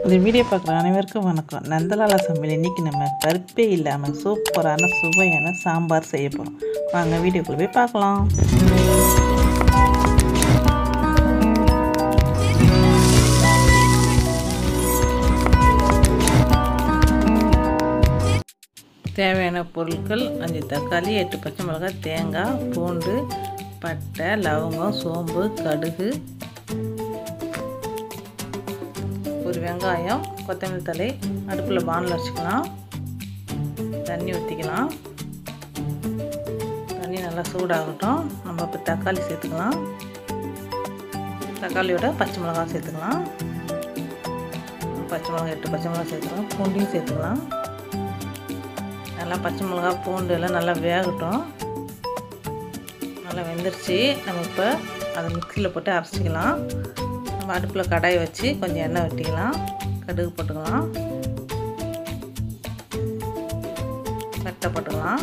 இந்த வீடியோ பார்க்குற அனைவருக்கும் வணக்கம் நந்தலாலா சமையல் இன்றைக்கி நம்ம பருப்பே இல்லாமல் சூப்பரான சுவையான சாம்பார் செய்ய போகிறோம் வாங்க வீடியோக்குள்ளே போய் பார்க்கலாம் தேவையான பொருட்கள் அஞ்சு தக்காளி எட்டு பச்சை மிளகாய் தேங்காய் பூண்டு பட்டை லவங்கம் சோம்பு கடுகு ஒரு வெங்காயம் கொத்தமல்லி தலை அடுப்பில் பானில் வச்சுக்கலாம் தண்ணி ஊற்றிக்கலாம் தண்ணி நல்லா சூடாகட்டும் நம்ம இப்போ தக்காளி சேர்த்துக்கலாம் தக்காளியோட பச்சை மிளகாய் சேர்த்துக்கலாம் பச்சை மிளகாய் எட்டு பச்சை மிளகாய் சேர்த்துக்கலாம் பூண்டையும் சேர்த்துக்கலாம் நல்லா பச்சை மிளகா பூண்டு எல்லாம் நல்லா வேகட்டும் நல்லா வெந்துருச்சு நம்ம இப்போ அதை மிக்சியில் போட்டு அரைச்சிக்கலாம் நம்ம அடுப்பில் கடாயை வச்சு கொஞ்சம் எண்ணெய் வெட்டிக்கலாம் கடுகு போட்டுக்கலாம் பட்டை போட்டுக்கலாம்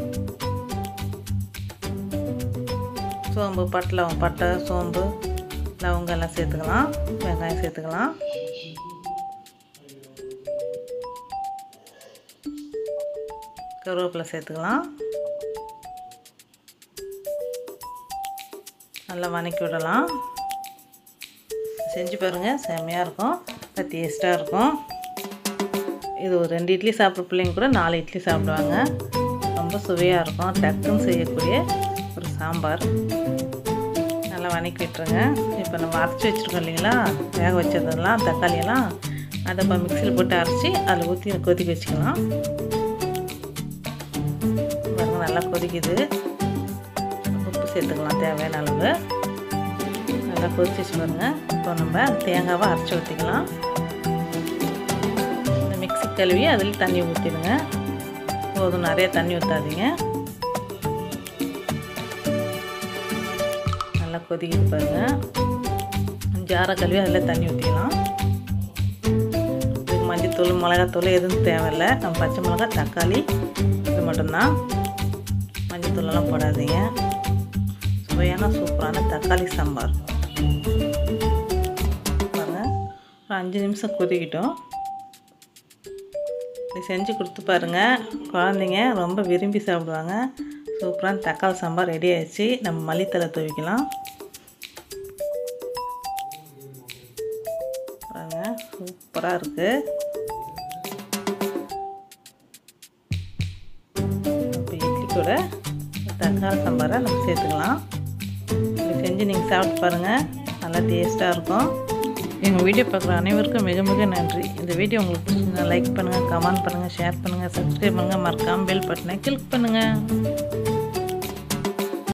சோம்பு பட்டை லவங்க பட்டை சோம்பு லவங்கம் எல்லாம் சேர்த்துக்கலாம் வெங்காயம் சேர்த்துக்கலாம் கருவேப்பிலை சேர்த்துக்கலாம் நல்லா வதக்கி விடலாம் செஞ்சு பாருங்கள் செம்மையாக இருக்கும் டேஸ்ட்டாக இருக்கும் இது ஒரு ரெண்டு இட்லி சாப்பிட்ற பிள்ளைங்க கூட நாலு இட்லி சாப்பிடுவாங்க ரொம்ப சுவையாக இருக்கும் டக்குன்னு செய்யக்கூடிய ஒரு சாம்பார் நல்லா வதக்கி விட்டுருங்க இப்போ நம்ம அரைச்சி வச்சுருக்கோம் இல்லைங்களா வேக வச்சதெல்லாம் தக்காளியெல்லாம் அதை இப்போ மிக்சியில் போட்டு அரைச்சி அதில் ஊற்றி கொதிக்க வச்சுக்கலாம் பாருங்க நல்லா கொதிக்குது உப்பு சேர்த்துக்கலாம் தேவையான அளவு நல்லா கொதிச்சு பாருங்க இப்போ நம்ம தேங்காவை அரைச்சி ஊற்றிக்கலாம் இந்த மிக்சி கழுவி அதில் தண்ணி ஊற்றிடுங்க போதும் நிறைய தண்ணி ஊற்றாதீங்க நல்லா கொதிக்குது பாருங்க ஜாரை கழுவி அதில் தண்ணி ஊற்றிக்கலாம் இதுக்கு மஞ்சத்தூள் மிளகாத்தூள் எதுவும் தேவையில்லை நம்ம பச்சை மிளகா தக்காளி இது மட்டும்தான் மஞ்சத்தூளெல்லாம் போடாதீங்க சுவையான சூப்பரான தக்காளி சாம்பார் பாருங்கள் ஒரு அஞ்சு நிமிஷம் கொதிக்கிட்டோம் இது செஞ்சு கொடுத்து பாருங்கள் குழந்தைங்க ரொம்ப விரும்பி சாப்பிடுவாங்க சூப்பரான தக்காளி சாம்பார் ரெடி ஆயிடுச்சு நம்ம மல்லித்தலை துவைக்கலாம் பாருங்கள் சூப்பராக இருக்குது இப்போ இட்லி கூட தக்காளி சாம்பாரை நம்ம சேர்த்துக்கலாம் இப்படி செஞ்சு நீங்கள் சாப்பிட்டு பாருங்கள் நல்லா டேஸ்ட்டாக இருக்கும் எங்கள் வீடியோ பார்க்குற அனைவருக்கும் மிக மிக நன்றி இந்த வீடியோ உங்களுக்கு பிடிச்சிருந்தா லைக் பண்ணுங்கள் கமெண்ட் பண்ணுங்கள் ஷேர் பண்ணுங்கள் சப்ஸ்கிரைப் பண்ணுங்கள் மறக்காமல் பெல் பட்டனை கிளிக் பண்ணுங்கள்